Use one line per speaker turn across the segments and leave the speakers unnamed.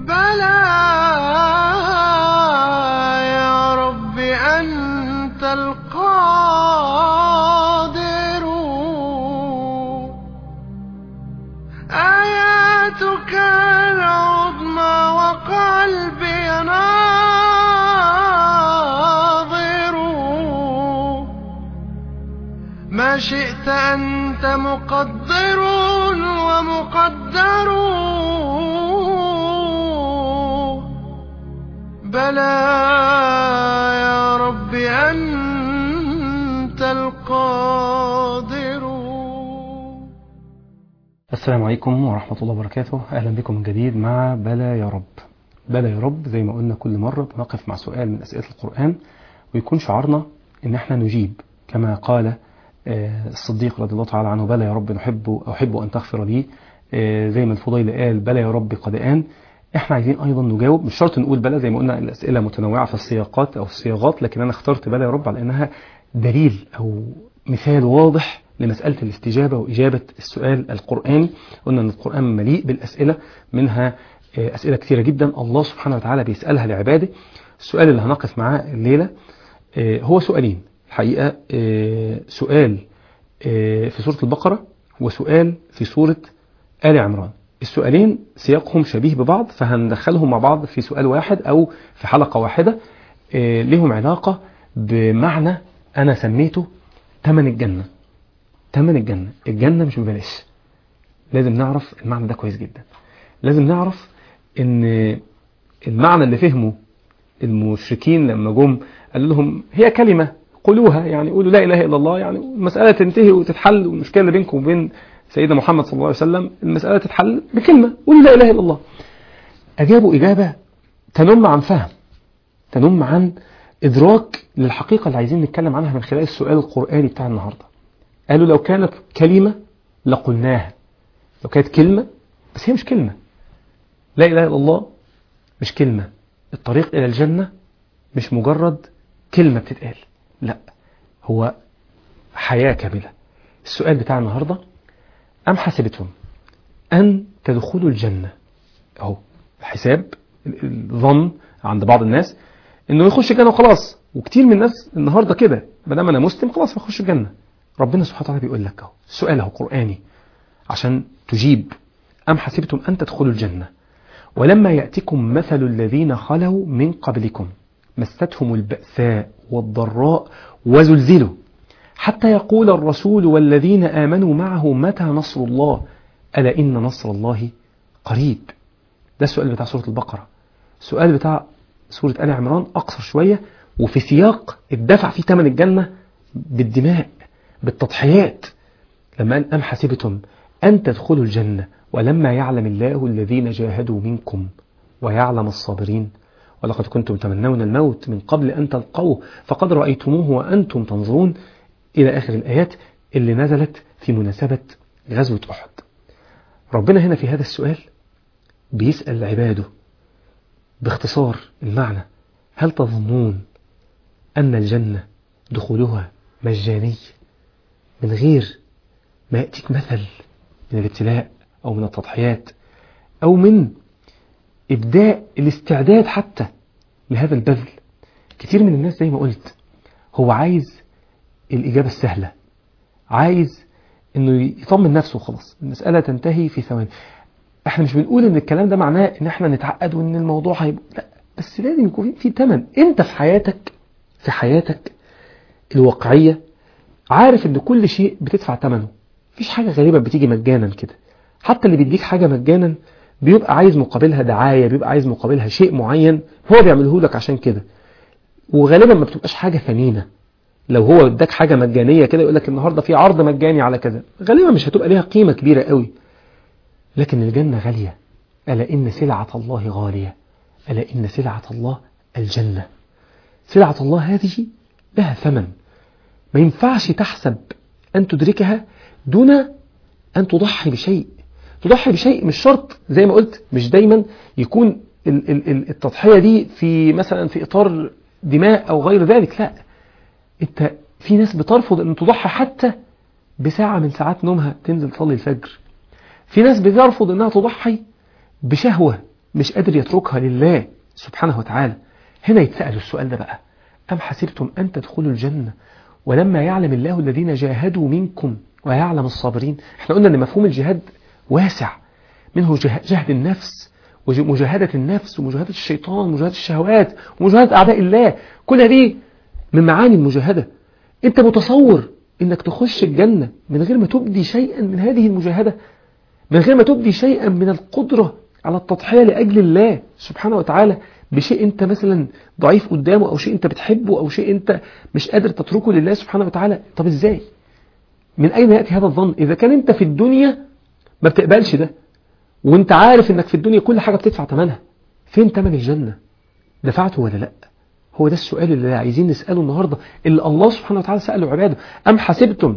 بلى يا رب أنت القادر آياتك العظمى وقلبي ناظر ما شئت أنت مقدر ومقدر بلى يا رب أنت القادر
السلام عليكم ورحمة الله وبركاته أهلا بكم من جديد مع بلا يا رب بلا يا رب زي ما قلنا كل مرة بنقف مع سؤال من أسئلة القرآن ويكون شعارنا إن احنا نجيب كما قال آه، الصديق رضي الله تعالى عنه بلى يا رب نحب أحب أن تغفر لي آه، زي ما الفضيل قال بلى يا رب قد آن احنا عايزين ايضا نجاوب مش شرط نقول بلى زي ما قلنا الاسئله متنوعه في السياقات او الصياغات لكن انا اخترت بلى يا رب على انها دليل او مثال واضح لمساله الاستجابه واجابه السؤال القراني قلنا ان القران مليء بالاسئله منها آه، اسئله كثيره جدا الله سبحانه وتعالى بيسالها لعباده السؤال اللي هنقف معاه الليله آه، هو سؤالين الحقيقه آه، سؤال آه، في سوره البقره وسؤال في سوره ال عمران السؤالين سياقهم شبيه ببعض فهندخلهم مع بعض في سؤال واحد أو في حلقة واحدة آه، لهم علاقة بمعنى أنا سميته تمن الجنة تمن الجنة الجنة مش ببلاش لازم نعرف المعنى ده كويس جدا لازم نعرف ان المعنى اللي فهمه المشركين لما جم قال لهم هي كلمة قولوها يعني قولوا لا إله إلا الله يعني المسألة تنتهي وتتحل والمشكلة اللي بينكم وبين سيدنا محمد صلى الله عليه وسلم المسألة تتحل بكلمة قولوا لا إله إلا الله أجابوا إجابة تنم عن فهم تنم عن إدراك للحقيقة اللي عايزين نتكلم عنها من خلال السؤال القرآني بتاع النهاردة قالوا لو كانت كلمة لقلناها لو كانت كلمة بس هي مش كلمة لا إله إلا الله مش كلمة الطريق إلى الجنة مش مجرد كلمة بتتقال لا هو حياة كاملة السؤال بتاع النهاردة أم حسبتم أن تدخلوا الجنة أهو الحساب الظن عند بعض الناس إنه يخش الجنة وخلاص وكتير من الناس النهاردة كده ما دام أنا مسلم خلاص بخش الجنة ربنا سبحانه وتعالى بيقول لك أهو السؤال أهو قرآني عشان تجيب أم حسبتم أن تدخلوا الجنة ولما يأتكم مثل الذين خلوا من قبلكم مستهم البأساء والضراء وزلزلوا حتى يقول الرسول والذين آمنوا معه متى نصر الله ألا إن نصر الله قريب ده السؤال بتاع سورة البقرة السؤال بتاع سورة آل عمران أقصر شوية وفي سياق الدفع فيه ثمن الجنة بالدماء بالتضحيات لما قال أم حسبتم أن تدخلوا الجنة ولما يعلم الله الذين جاهدوا منكم ويعلم الصابرين ولقد كنتم تمنون الموت من قبل أن تلقوه فقد رأيتموه وأنتم تنظرون إلى آخر الآيات اللي نزلت في مناسبة غزوة أحد ربنا هنا في هذا السؤال بيسأل عباده باختصار المعنى هل تظنون أن الجنة دخولها مجاني من غير ما يأتيك مثل من الابتلاء أو من التضحيات أو من إبداء الاستعداد حتى لهذا البذل كتير من الناس زي ما قلت هو عايز الإجابة السهلة عايز انه يطمن نفسه خلاص المسألة تنتهي في ثواني احنا مش بنقول ان الكلام ده معناه ان احنا نتعقد وان الموضوع هيبقى لا بس لازم يكون في تمن انت في حياتك في حياتك الواقعية عارف ان كل شيء بتدفع ثمنه مفيش حاجة غريبة بتيجي مجانا كده حتى اللي بيديك حاجة مجانا بيبقى عايز مقابلها دعاية بيبقى عايز مقابلها شيء معين هو بيعمله لك عشان كده وغالبا ما بتبقاش حاجة ثمينة لو هو اداك حاجة مجانية كده يقول لك النهاردة في عرض مجاني على كذا غالبا مش هتبقى ليها قيمة كبيرة قوي لكن الجنة غالية ألا إن سلعة الله غالية ألا إن سلعة الله الجنة سلعة الله هذه لها ثمن ما ينفعش تحسب أن تدركها دون أن تضحي بشيء تضحي بشيء مش شرط زي ما قلت مش دايما يكون ال- ال- ال- التضحية دي في مثلا في إطار دماء أو غير ذلك لا انت في ناس بترفض ان تضحي حتى بساعة من ساعات نومها تنزل تصلي الفجر في ناس بترفض انها تضحي بشهوة مش قادر يتركها لله سبحانه وتعالى هنا يتسأل السؤال ده بقى أم حسبتم أن تدخلوا الجنة ولما يعلم الله الذين جاهدوا منكم ويعلم الصابرين احنا قلنا ان مفهوم الجهاد واسع منه جه- جهد النفس ومجاهدة النفس ومجاهدة الشيطان ومجاهدة الشهوات ومجاهدة أعداء الله كل دي من معاني المجاهدة انت متصور انك تخش الجنة من غير ما تبدي شيئا من هذه المجاهدة من غير ما تبدي شيئا من القدرة على التضحية لأجل الله سبحانه وتعالى بشيء انت مثلا ضعيف قدامه او شيء انت بتحبه او شيء انت مش قادر تتركه لله سبحانه وتعالى طب ازاي من اين يأتي هذا الظن اذا كان انت في الدنيا ما بتقبلش ده وانت عارف انك في الدنيا كل حاجة بتدفع ثمنها فين ثمن الجنة دفعته ولا لا هو ده السؤال اللي عايزين نسأله النهاردة اللي الله سبحانه وتعالى سأله عباده أم حسبتم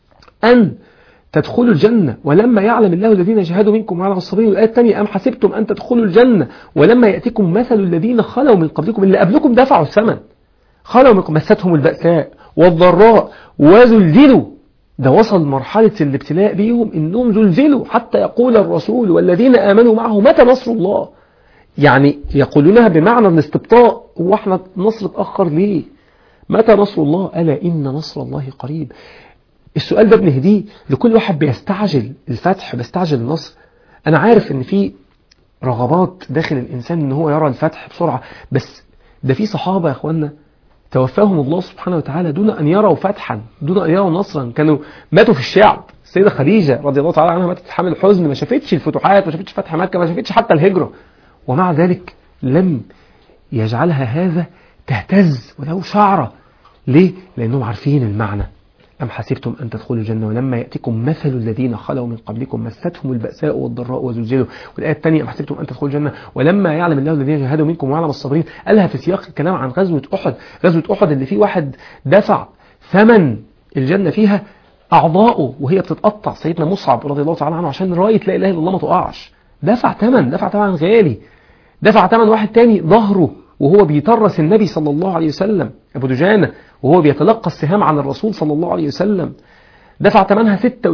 أن تدخلوا الجنة ولما يعلم الله الذين جاهدوا منكم وعلى الصابرين والآية الثانية أم حسبتم أن تدخلوا الجنة ولما يأتيكم مثل الذين خلوا من قبلكم اللي قبلكم دفعوا الثمن خلوا منكم مستهم البأساء والضراء وزلزلوا ده وصل مرحلة الابتلاء بيهم إنهم زلزلوا حتى يقول الرسول والذين آمنوا معه متى نصر الله يعني يقولونها بمعنى الاستبطاء هو احنا نصر اتأخر ليه متى نصر الله ألا إن نصر الله قريب السؤال ده بنهديه لكل واحد بيستعجل الفتح بيستعجل النصر أنا عارف إن في رغبات داخل الإنسان إن هو يرى الفتح بسرعة بس ده في صحابة يا إخوانا توفاهم الله سبحانه وتعالى دون أن يروا فتحا دون أن يروا نصرا كانوا ماتوا في الشعب السيدة خديجة رضي الله تعالى عنها ماتت في حامل الحزن ما شافتش الفتوحات ما شافتش فتح مكة ما شافتش حتى الهجرة ومع ذلك لم يجعلها هذا تهتز ولو شعرة ليه؟ لأنهم عارفين المعنى أم حسبتم أن تدخلوا الجنة ولما يأتكم مثل الذين خلوا من قبلكم مستهم البأساء والضراء وزلزلوا والآية الثانية أم حسبتم أن تدخلوا الجنة ولما يعلم الله الذين جاهدوا منكم ويعلم الصابرين قالها في سياق الكلام عن غزوة أحد غزوة أحد اللي فيه واحد دفع ثمن الجنة فيها أعضاؤه وهي بتتقطع سيدنا مصعب رضي الله تعالى عنه عشان راية لا إله إلا الله ما تقعش دفع ثمن دفع ثمن غالي دفع ثمن واحد تاني ظهره وهو بيطرس النبي صلى الله عليه وسلم أبو دجانة وهو بيتلقى السهام عن الرسول صلى الله عليه وسلم دفع ثمنها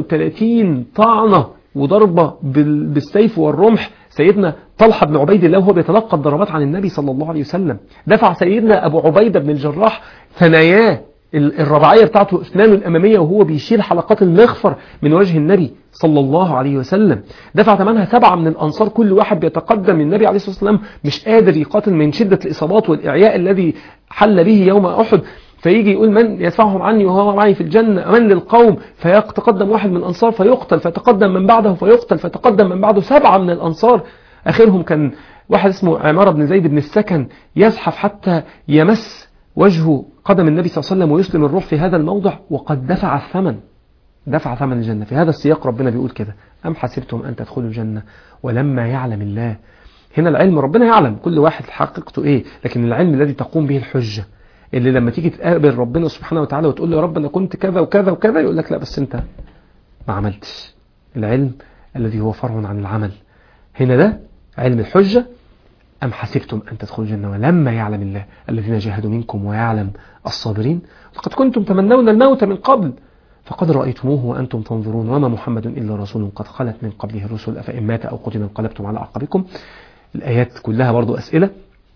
36 طعنة وضربة بال- بالسيف والرمح سيدنا طلحة بن عبيد الله وهو بيتلقى الضربات عن النبي صلى الله عليه وسلم دفع سيدنا أبو عبيدة بن الجراح ثناياه ال- الرباعية بتاعته أسنانه الأمامية وهو بيشيل حلقات المغفر من وجه النبي صلى الله عليه وسلم دفع ثمنها سبعة من الأنصار كل واحد بيتقدم النبي عليه الصلاة والسلام مش قادر يقاتل من شدة الإصابات والإعياء الذي حل به يوم أحد فيجي يقول من يدفعهم عني وهو معي في الجنة من للقوم فيتقدم واحد من الأنصار فيقتل فيتقدم من بعده فيقتل فيتقدم من بعده سبعة من الأنصار آخرهم كان واحد اسمه عمارة بن زيد بن السكن يزحف حتى يمس وجه قدم النبي صلى الله عليه وسلم ويسلم الروح في هذا الموضع وقد دفع الثمن دفع ثمن الجنة في هذا السياق ربنا بيقول كده أم حسبتم أن تدخلوا الجنة ولما يعلم الله هنا العلم ربنا يعلم كل واحد حقيقته إيه لكن العلم الذي تقوم به الحجة اللي لما تيجي تقابل ربنا سبحانه وتعالى وتقول له يا رب أنا كنت كذا وكذا وكذا يقول لك لا بس أنت ما عملتش العلم الذي هو فرع عن العمل هنا ده علم الحجة أم حسبتم أن تدخلوا الجنة ولما يعلم الله الذين جاهدوا منكم ويعلم الصابرين لقد كنتم تمنون الموت من قبل فقد رأيتموه وأنتم تنظرون وما محمد إلا رسول قد خلت من قبله الرسل أفإن مات أو قتل انقلبتم على أعقابكم الآيات كلها برضو أسئلة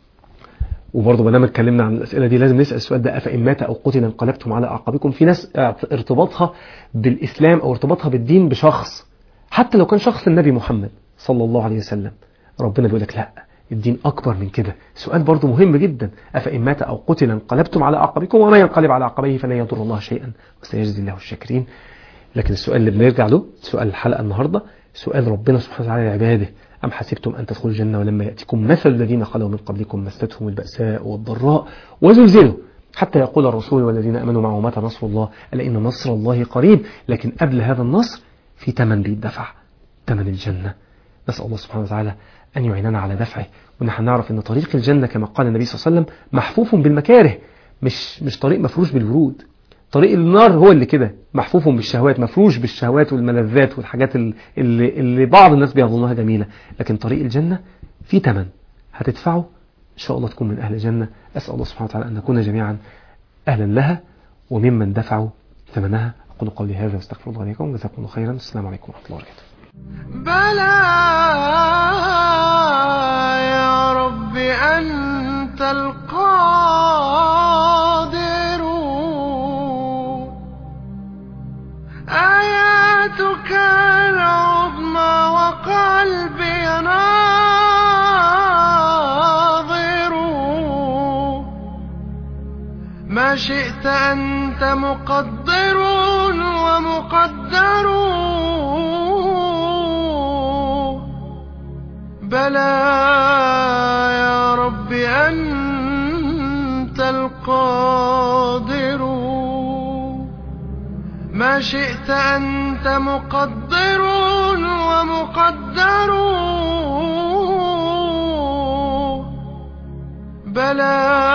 وبرضه ما دام اتكلمنا عن الأسئلة دي لازم نسأل السؤال ده أفإن مات أو قتل انقلبتم على أعقابكم في ناس ارتباطها بالإسلام أو ارتباطها بالدين بشخص حتى لو كان شخص النبي محمد صلى الله عليه وسلم ربنا بيقول لك لا الدين أكبر من كده سؤال برضه مهم جدا أفإن مات أو قتل انقلبتم على أعقابكم وما ينقلب على عقبيه فلن يضر الله شيئا وسيجزي الله الشاكرين لكن السؤال اللي بنرجع له سؤال الحلقة النهاردة سؤال ربنا سبحانه وتعالى لعباده أم حسبتم أن تدخلوا الجنة ولما يأتكم مثل الذين خلوا من قبلكم مستهم البأساء والضراء وزلزلوا حتى يقول الرسول والذين أمنوا معه متى نصر الله ألا إن نصر الله قريب لكن قبل هذا النصر في ثمن بيدفع ثمن الجنة نسأل الله سبحانه وتعالى أن يعيننا على دفعه ونحن نعرف أن طريق الجنة كما قال النبي صلى الله عليه وسلم محفوف بالمكاره مش مش طريق مفروش بالورود طريق النار هو اللي كده محفوف بالشهوات مفروش بالشهوات والملذات والحاجات اللي, اللي بعض الناس بيظنها جميلة لكن طريق الجنة في ثمن هتدفعه إن شاء الله تكون من أهل الجنة أسأل الله سبحانه وتعالى أن نكون جميعا أهلا لها وممن دفعوا ثمنها أقول قولي هذا واستغفر الله لكم وجزاكم الله خيرا السلام عليكم ورحمة الله وبركاته
بلى ما شئت أنت مقدر ومقدر بلى يا رب أنت القادر ما شئت أنت مقدر ومقدر بلى